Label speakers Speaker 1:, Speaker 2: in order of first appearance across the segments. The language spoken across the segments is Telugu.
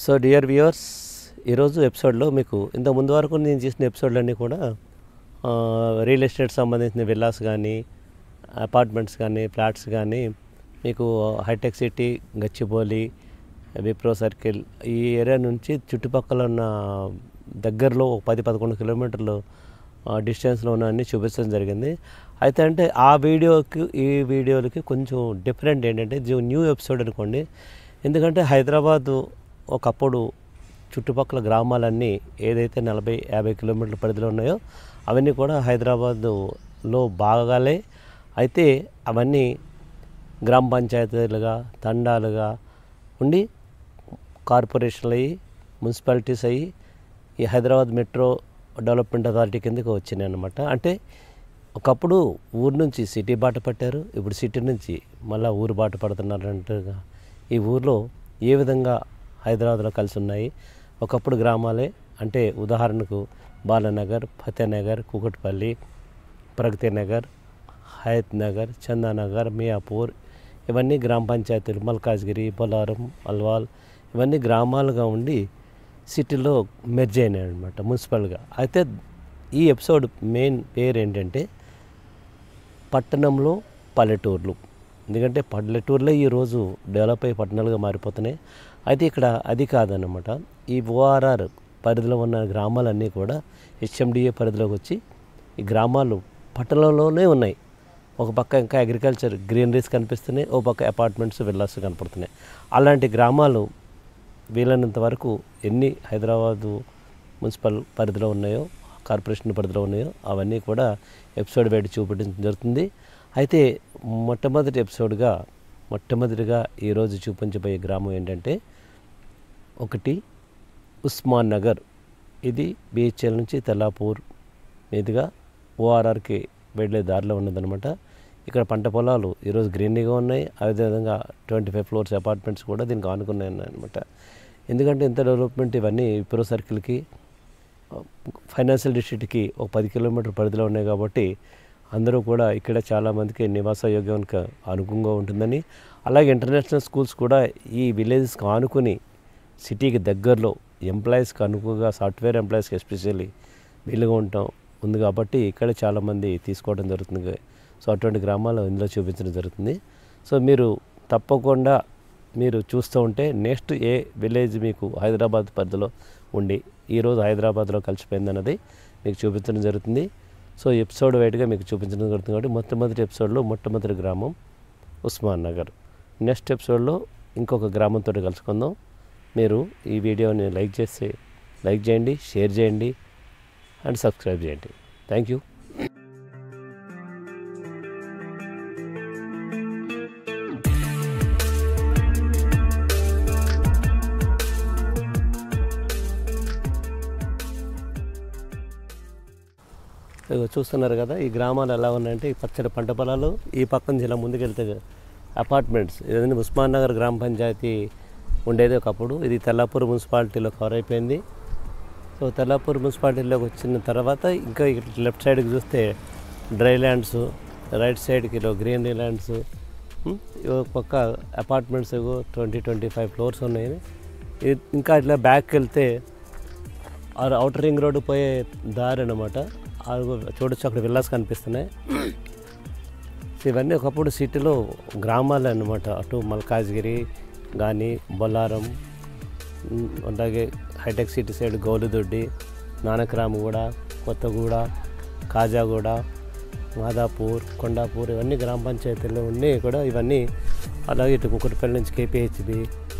Speaker 1: సో డియర్ వ్యూవర్స్ ఈరోజు ఎపిసోడ్లో మీకు ఇంత ముందు వరకు నేను చేసిన ఎపిసోడ్లన్నీ కూడా ఆ, రియల్ ఎస్టేట్ సంబంధించిన విల్లాస్ కానీ అపార్ట్మెంట్స్ కానీ ఫ్లాట్స్ కానీ మీకు Hitech City Gachibowli Wipro circle ఈ ఏరియా నుంచి చుట్టుపక్కల ఉన్న దగ్గరలో ఒక పది పదకొండు కిలోమీటర్లు డిస్టెన్స్లో ఉన్న అన్ని చూపించడం జరిగింది అయితే అంటే ఆ వీడియోకి ఈ వీడియోలకి కొంచెం డిఫరెంట్ ఏంటంటే ఇది న్యూ ఎపిసోడ్ అనుకోండి ఎందుకంటే హైదరాబాద్ ఒకప్పుడు చుట్టుపక్కల గ్రామాలన్నీ ఏదైతే నలభై యాభై కిలోమీటర్ల పరిధిలో ఉన్నాయో అవన్నీ కూడా హైదరాబాదులో భాగాలే అయితే అవన్నీ గ్రామ పంచాయతీలుగా తండాలుగా ఉండి కార్పొరేషన్లు అయ్యి మున్సిపాలిటీస్ అయ్యి ఈ హైదరాబాద్ మెట్రో డెవలప్మెంట్ అథారిటీ కిందకి వచ్చినాయి అనమాట అంటే ఒకప్పుడు ఊరు నుంచి సిటీ బాట పట్టారు ఇప్పుడు సిటీ నుంచి మళ్ళీ ఊరు బాట పడుతున్నారు అంటగా ఈ ఊర్లో ఏ విధంగా హైదరాబాద్లో కలిసి ఉన్నాయి ఒకప్పుడు గ్రామాలే అంటే ఉదాహరణకు బాలనగర్ ఫతేనగర్ కుకట్పల్లి ప్రగతి నగర్ హయత్ నగర్ చందానగర్ మియాపూర్ ఇవన్నీ గ్రామ పంచాయతీలు మల్కాజ్గిరి బొలారం అల్వాల్ ఇవన్నీ గ్రామాలుగా ఉండి సిటీలో మెర్జ్ అయినాయి అనమాట మున్సిపల్గా అయితే ఈ ఎపిసోడ్ మెయిన్ పేరు ఏంటంటే పట్టణంలో పల్లెటూర్లు ఎందుకంటే పల్లెటూర్లే ఈరోజు డెవలప్ అయ్యి పట్టణాలుగా మారిపోతున్నాయి అయితే ఇక్కడ అది కాదన్నమాట ఈ ఓఆర్ఆర్ పరిధిలో ఉన్న గ్రామాలన్నీ కూడా హెచ్ఎండిఏ పరిధిలోకి వచ్చి ఈ గ్రామాలు పట్టణంలోనే ఉన్నాయి ఒక పక్క ఇంకా అగ్రికల్చర్ గ్రీనరీస్ కనిపిస్తున్నాయి ఓ పక్క అపార్ట్మెంట్స్ విల్లాస్ కనపడుతున్నాయి అలాంటి గ్రామాలు వీలైనంత వరకు ఎన్ని హైదరాబాదు మున్సిపల్ పరిధిలో ఉన్నాయో కార్పొరేషన్ పరిధిలో ఉన్నాయో అవన్నీ కూడా ఎపిసోడ్ వేడి చూపించడం జరుగుతుంది అయితే మొట్టమొదటి ఎపిసోడ్గా మొట్టమొదటిగా ఈరోజు చూపించబోయే గ్రామం ఏంటంటే ఒకటి ఉస్మాన్ నగర్ ఇది బిహెచ్ఎల్ నుంచి తెల్లాపూర్ మీదుగా ఓఆర్ఆర్కి వెళ్ళే దారిలో ఉన్నదనమాట ఇక్కడ పంట పొలాలు ఈరోజు గ్రీనరీగా ఉన్నాయి అదేవిధంగా ట్వంటీ ఫైవ్ ఫ్లోర్స్ అపార్ట్మెంట్స్ కూడా దీనికి ఆనుకున్నాయి అనమాట ఎందుకంటే ఇంత డెవలప్మెంట్ ఇవన్నీ విప్రో సర్కిల్కి ఫైనాన్షియల్ డిస్ట్రిక్ట్కి ఒక పది కిలోమీటర్ పరిధిలో ఉన్నాయి కాబట్టి అందరూ కూడా ఇక్కడ చాలామందికి నివాస యోగ్యానికి అనుగుణంగా ఉంటుందని అలాగే ఇంటర్నేషనల్ స్కూల్స్ కూడా ఈ విలేజెస్కి ఆనుకుని సిటీకి దగ్గరలో ఎంప్లాయీస్కి అనుకుగా సాఫ్ట్వేర్ ఎంప్లాయీస్కి ఎస్పెషల్లీ వీలుగా ఉంటాం ఉంది కాబట్టి ఇక్కడ చాలామంది తీసుకోవడం జరుగుతుంది సో అటువంటి గ్రామాలు ఇందులో చూపించడం జరుగుతుంది సో మీరు తప్పకుండా మీరు చూస్తూ ఉంటే నెక్స్ట్ ఏ విలేజ్ మీకు హైదరాబాద్ పరిధిలో ఉండి ఈరోజు హైదరాబాద్లో కలిసిపోయిందన్నది మీకు చూపించడం జరుగుతుంది సో ఎపిసోడ్ వైడ్గా మీకు చూపించడం జరుగుతుంది కాబట్టి మొట్టమొదటి ఎపిసోడ్లో మొట్టమొదటి గ్రామం ఉస్మాన్ నగర్ నెక్స్ట్ ఎపిసోడ్లో ఇంకొక గ్రామంతో కలుసుకుందాం మీరు ఈ వీడియోని లైక్ చేసి లైక్ చేయండి షేర్ చేయండి అండ్ సబ్స్క్రైబ్ చేయండి థ్యాంక్ యూ ఇదిగో చూస్తున్నారు కదా ఈ గ్రామాలు ఎలా ఉన్నాయంటే ఈ పచ్చడి పంట పొలాలు ఈ పక్కన నుంచి ఇలా ముందుకెళ్తే అపార్ట్మెంట్స్ ఇదంతా ఉస్మాన్ నగర్ గ్రామ పంచాయతీ ఉండేది ఒకప్పుడు ఇది తెల్లాపూర్ మున్సిపాలిటీలో కవర్ అయిపోయింది సో తెల్లాపూర్ మున్సిపాలిటీలోకి వచ్చిన తర్వాత ఇంకా ఇటు లెఫ్ట్ సైడ్కి చూస్తే డ్రై ల్యాండ్స్ రైట్ సైడ్కి గ్రీనరీ ల్యాండ్స్ ఒక పక్క apartments twenty twenty five floors ఉన్నాయి ఇది ఇంకా ఇట్లా బ్యాక్ వెళ్తే అవుటర్ రింగ్ రోడ్డు పోయే దారి అనమాట చూడొచ్చు అక్కడ విల్లాస్ కనిపిస్తున్నాయి సో ఇవన్నీ ఒకప్పుడు సిటీలో గ్రామాలు అన్నమాట అటు మల్కాజ్గిరి కానీ బొల్లారం ఉమ్, అలాగే Hitech City side Gowlidoddi Nanakramguda Kothaguda Khajaguda Madhapur Kondapur ఇవన్నీ గ్రామ పంచాయతీల్లో ఉండి కూడా ఇవన్నీ అలాగే ఇటు కుక్కటిపల్లి నుంచి కేపీహెచ్బి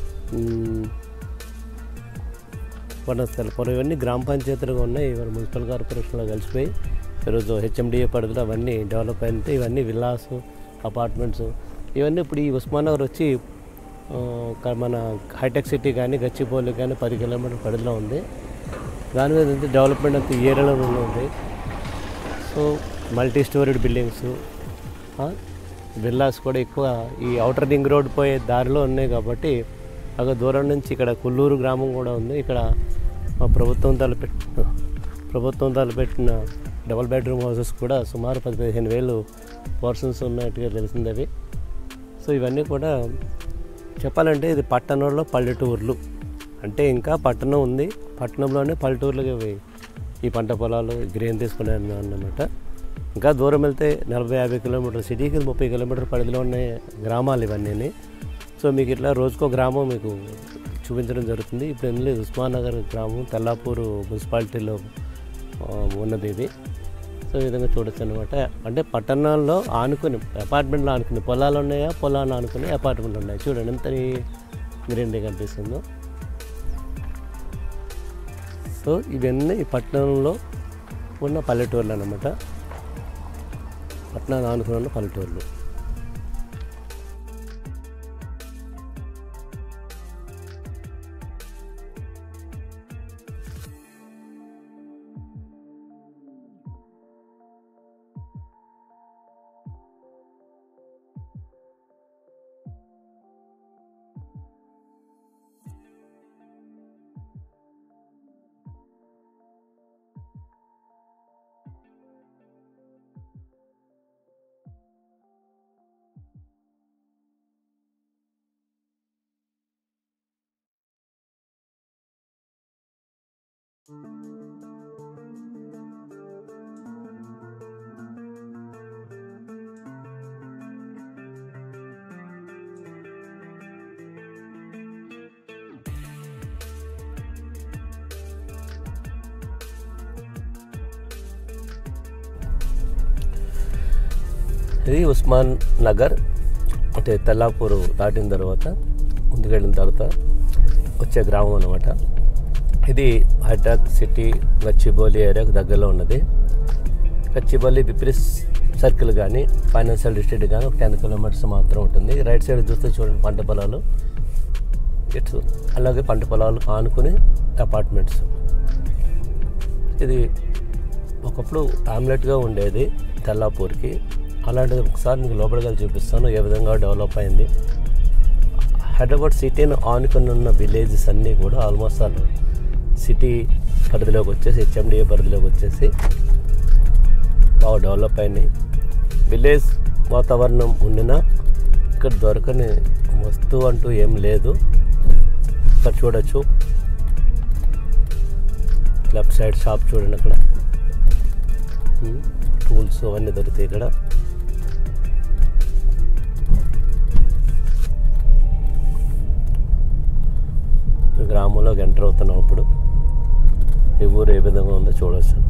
Speaker 1: వనస్థలపురం ఇవన్నీ గ్రామ పంచాయతీలుగా ఉన్నాయి ఇవాళ మున్సిపల్ కార్పొరేషన్లో కలిసిపోయి ఈరోజు హెచ్ఎండిఏ పరిధిలో అవన్నీ డెవలప్ అయితే ఇవన్నీ విల్లాస్ అపార్ట్మెంట్స్ ఇవన్నీ ఇప్పుడు ఈ ఉస్మానగర్ వచ్చి ఆ, క- మన హైటెక్ సిటీ కానీ గచ్చిబౌలి కానీ పది కిలోమీటర్ పరిధిలో ఉంది దాని మీద అయితే డెవలప్మెంట్ అంతా ఈ ఏరియాలో ఉంది so multi storeyed buildings villas కూడా ఎక్కువ ఈ అవుటర్ రింగ్ రోడ్ పోయే దారిలో ఉన్నాయి కాబట్టి అక్కడ దూరం నుంచి ఇక్కడ కొల్లూరు గ్రామం కూడా ఉంది ఇక్కడ మా ప్రభుత్వం తలపెట్టిన ప్రభుత్వం తలపెట్టిన డబుల్ బెడ్రూమ్ హౌసెస్ కూడా సుమారు పది పదిహేను వేలు పర్సన్స్ ఉన్నట్టుగా తెలిసింది అవి సో ఇవన్నీ కూడా చెప్పాలంటే ఇది పట్టణంలో పల్లెటూర్లు అంటే ఇంకా పట్టణం ఉంది పట్టణంలోనే పల్లెటూర్లకి ఇవి ఈ పంట పొలాలు గ్రెయిన్ తీసుకునే అన్నమాట ఇంకా దూరం వెళ్తే నలభై యాభై కిలోమీటర్ సిటీకి ముప్పై కిలోమీటర్ పరిధిలో ఉన్న గ్రామాలు ఇవన్నీ సో మీకు ఇట్లా రోజుకో గ్రామం మీకు చూపించడం జరుగుతుంది ఇప్పుడు ఏం లేదు ఉస్మాన్ నగర్ గ్రామం తెల్లాపూర్ మున్సిపాలిటీలో ఆ, ఉన్నది ఇది సో ఈ విధంగా చూడొచ్చు అనమాట అంటే పట్టణాల్లో ఆనుకుని అపార్ట్మెంట్లో ఆనుకుని పొలాలు ఉన్నాయా పొలాలు ఆనుకుని అపార్ట్మెంట్లు ఉన్నాయి చూడండి ఎంత గ్రీనరీ కనిపిస్తుందో సో ఇవన్నీ ఈ పట్టణంలో ఉన్న పల్లెటూర్లు అనమాట పట్టణాలు ఆనుకుని ఉన్న పల్లెటూర్లు ఇది ఉస్మాన్ నగర్ అంటే తెల్లాపూర్ దాటిన తర్వాత ముందుకెళ్ళిన తర్వాత వచ్చే గ్రామం అనమాట ఇది హైటెక్ సిటీ గచ్చిబౌలి ఏరియాకు దగ్గరలో ఉన్నది గచ్చిబౌలి పిప్రిస్ సర్కిల్ కానీ ఫైనాన్షియల్ డిస్ట్రిక్ట్ కానీ ఒక టెన్ కిలోమీటర్స్ మాత్రం ఉంటుంది రైట్ సైడ్ చూస్తే చూడండి పంట పొలాలు ఇటు అలాగే పంట పొలాలు ఆనుకుని అపార్ట్మెంట్స్ ఇది ఒకప్పుడు ఆమ్లెట్గా ఉండేది తెల్లాపూర్కి అలాంటిది ఒకసారి మీకు లోపలికి వెళ్ళి చూపిస్తాను ఏ విధంగా డెవలప్ అయింది హైదరాబాద్ సిటీని ఆనుకుని ఉన్న విలేజెస్ అన్నీ కూడా ఆల్మోస్ట్ ఆల్ సిటీ పరిధిలోకి వచ్చేసి హెచ్ఎండిఏ పరిధిలోకి వచ్చేసి బాగా డెవలప్ అయినాయి విలేజ్ వాతావరణం ఉండినా ఇక్కడ దొరకని వస్తువు అంటూ ఏం లేదు ఇక్కడ చూడొచ్చు లెఫ్ట్ సైడ్ షాప్ చూడండి అక్కడ టూల్స్ అవన్నీ దొరుకుతాయి ఇక్కడ గ్రామంలోకి ఎంటర్ అవుతున్నాం ఇప్పుడు ఈ ఊరు ఏ విధంగా ఉందో చూడవచ్చు